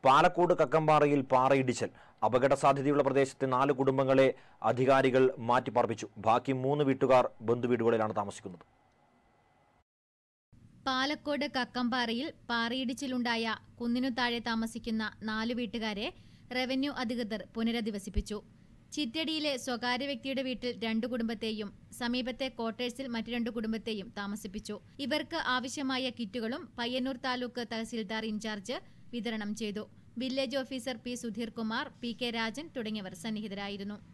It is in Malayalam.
പാലക്കോട് കക്കമ്പാറയിൽ പാറയിടിച്ചൽ അപകട സാധ്യതയുള്ള പ്രദേശത്തെ നാല് കുടുംബങ്ങളെ അധികാരികൾ മാറ്റിപ്പാർപ്പിച്ചു ബാക്കി മൂന്ന് വീട്ടുകാർ ബന്ധുവീടുകളിലാണ് താമസിക്കുന്നത് പാലക്കോട് കക്കമ്പാറയിൽ പാറയിടിച്ചിലുണ്ടായ കുന്നിനു താഴെ താമസിക്കുന്ന നാലു വീട്ടുകാരെ റവന്യൂ അധികൃതർ പുനരധിവസിപ്പിച്ചു ചിറ്റടിയിലെ സ്വകാര്യ വ്യക്തിയുടെ വീട്ടിൽ രണ്ടു കുടുംബത്തെയും സമീപത്തെ ക്വാർട്ടേഴ്സിൽ മറ്റു രണ്ടു കുടുംബത്തെയും താമസിപ്പിച്ചു ഇവർക്ക് ആവശ്യമായ കിറ്റുകളും പയ്യന്നൂർ താലൂക്ക് തഹസിൽദാർ ഇൻചാർജ് വിതരണം ചെയ്തു village officer P Sudheer Kumar P K Rajan തുടങ്ങിയവർ സന്നിഹിതരായിരുന്നു